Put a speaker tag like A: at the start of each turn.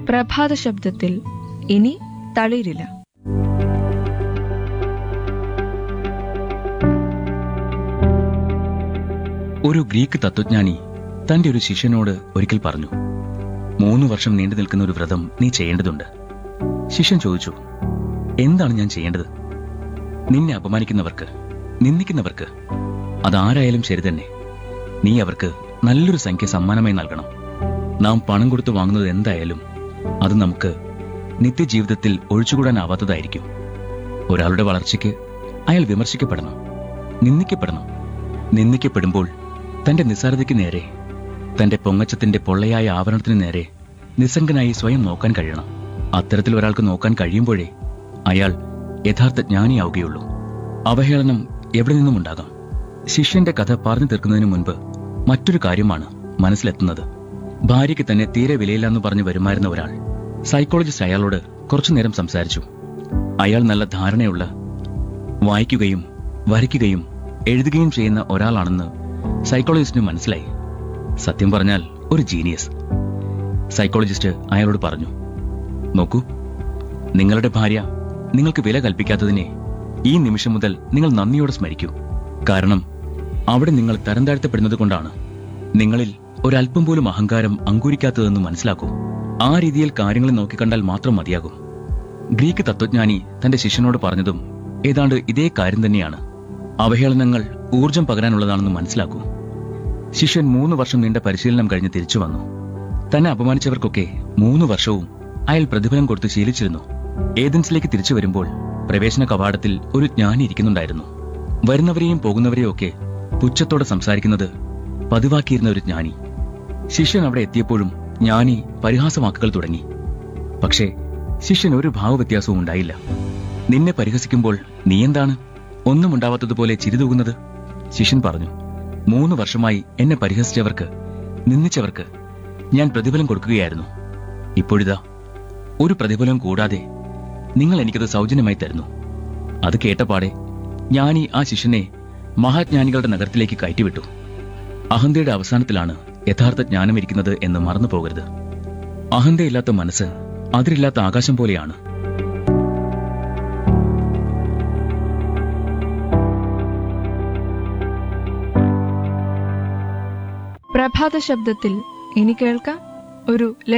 A: പ്രഭാത ശബ്ദത്തിൽ ഇനി തളിരില്ല
B: ഒരു ഗ്രീക്ക് തത്വജ്ഞാനി തന്റെ ഒരു ശിഷ്യനോട് ഒരിക്കൽ പറഞ്ഞു മൂന്ന് വർഷം നീണ്ടു നിൽക്കുന്ന ഒരു വ്രതം നീ ചെയ്യേണ്ടതുണ്ട് ശിഷ്യൻ ചോദിച്ചു എന്താണ് ഞാൻ ചെയ്യേണ്ടത് നിന്നെ അപമാനിക്കുന്നവർക്ക് നിന്ദിക്കുന്നവർക്ക് അതാരായാലും ശരി തന്നെ നീ അവർക്ക് നല്ലൊരു സംഖ്യ സമ്മാനമായി നൽകണം നാം പണം കൊടുത്തു വാങ്ങുന്നത് എന്തായാലും അത് നമുക്ക് നിത്യജീവിതത്തിൽ ഒഴിച്ചുകൂടാനാവാത്തതായിരിക്കും ഒരാളുടെ വളർച്ചയ്ക്ക് അയാൾ വിമർശിക്കപ്പെടണം നിന്ദിക്കപ്പെടണം നിന്ദിക്കപ്പെടുമ്പോൾ തന്റെ നിസ്സാരതയ്ക്ക് നേരെ തന്റെ പൊങ്ങച്ചത്തിന്റെ പൊള്ളയായ ആവരണത്തിന് നേരെ നിസ്സംഗനായി സ്വയം നോക്കാൻ കഴിയണം അത്തരത്തിൽ ഒരാൾക്ക് നോക്കാൻ കഴിയുമ്പോഴേ അയാൾ യഥാർത്ഥ ജ്ഞാനിയാവുകയുള്ളൂ അവഹേളനം എവിടെ നിന്നും ഉണ്ടാകാം ശിഷ്യന്റെ കഥ പറഞ്ഞു തീർക്കുന്നതിന് മുൻപ് മറ്റൊരു കാര്യമാണ് മനസ്സിലെത്തുന്നത് ഭാര്യയ്ക്ക് തന്നെ തീരെ വിലയില്ലെന്ന് പറഞ്ഞു വരുമായിരുന്ന ഒരാൾ സൈക്കോളജിസ്റ്റ് അയാളോട് കുറച്ചുനേരം സംസാരിച്ചു അയാൾ നല്ല ധാരണയുള്ള വായിക്കുകയും വരയ്ക്കുകയും എഴുതുകയും ചെയ്യുന്ന ഒരാളാണെന്ന് സൈക്കോളജിസ്റ്റിന് മനസ്സിലായി സത്യം പറഞ്ഞാൽ ഒരു ജീനിയസ് സൈക്കോളജിസ്റ്റ് അയാളോട് പറഞ്ഞു നോക്കൂ നിങ്ങളുടെ ഭാര്യ നിങ്ങൾക്ക് വില കൽപ്പിക്കാത്തതിനെ ഈ നിമിഷം മുതൽ നിങ്ങൾ നന്ദിയോടെ സ്മരിക്കൂ കാരണം അവിടെ നിങ്ങൾ തരം താഴ്ത്തപ്പെടുന്നത് കൊണ്ടാണ് നിങ്ങളിൽ ഒരല്പം പോലും അഹങ്കാരം അങ്കൂരിക്കാത്തതെന്ന് മനസ്സിലാക്കൂ ആ രീതിയിൽ കാര്യങ്ങളെ നോക്കിക്കണ്ടാൽ മാത്രം മതിയാകും ഗ്രീക്ക് തത്വജ്ഞാനി തന്റെ ശിഷ്യനോട് പറഞ്ഞതും ഏതാണ്ട് ഇതേ കാര്യം തന്നെയാണ് അവഹേളനങ്ങൾ ഊർജം പകരാനുള്ളതാണെന്ന് മനസ്സിലാക്കൂ ശിഷ്യൻ മൂന്ന് വർഷം നീണ്ട പരിശീലനം കഴിഞ്ഞ് തിരിച്ചു വന്നു തന്നെ അപമാനിച്ചവർക്കൊക്കെ മൂന്ന് വർഷവും അയാൾ പ്രതിഫലം കൊടുത്ത് ശീലിച്ചിരുന്നു ഏതൻസിലേക്ക് തിരിച്ചു വരുമ്പോൾ പ്രവേശന കവാടത്തിൽ ഒരു ജ്ഞാനി ഇരിക്കുന്നുണ്ടായിരുന്നു വരുന്നവരെയും പോകുന്നവരെയും ഒക്കെ പുച്ഛത്തോടെ സംസാരിക്കുന്നത് പതിവാക്കിയിരുന്ന ഒരു ജ്ഞാനി ശിഷ്യൻ അവിടെ എത്തിയപ്പോഴും ജ്ഞാനി പരിഹാസവാക്കുകൾ തുടങ്ങി പക്ഷേ ശിഷ്യൻ ഒരു ഭാവവ്യത്യാസവും ഉണ്ടായില്ല നിന്നെ പരിഹസിക്കുമ്പോൾ നീ എന്താണ് ഒന്നും ഉണ്ടാവാത്തതുപോലെ ചിരിതൂകുന്നത് ശിഷ്യൻ പറഞ്ഞു മൂന്ന് വർഷമായി എന്നെ പരിഹസിച്ചവർക്ക് നിന്ദിച്ചവർക്ക് ഞാൻ പ്രതിഫലം കൊടുക്കുകയായിരുന്നു ഇപ്പോഴിതാ ഒരു പ്രതിഫലം കൂടാതെ നിങ്ങൾ എനിക്കത് സൗജന്യമായി തരുന്നു അത് കേട്ടപാടെ ജ്ഞാനി ആ ശിഷ്യനെ മഹാജ്ഞാനികളുടെ നഗരത്തിലേക്ക് കയറ്റിവിട്ടു അഹന്തയുടെ അവസാനത്തിലാണ് യഥാർത്ഥ ജ്ഞാനം ഇരിക്കുന്നത് എന്ന് മറന്നു പോകരുത് അഹന്തയില്ലാത്ത മനസ്സ് അതിരില്ലാത്ത ആകാശം പോലെയാണ്
A: പ്രഭാത ശബ്ദത്തിൽ ഇനി കേൾക്കാം ഒരു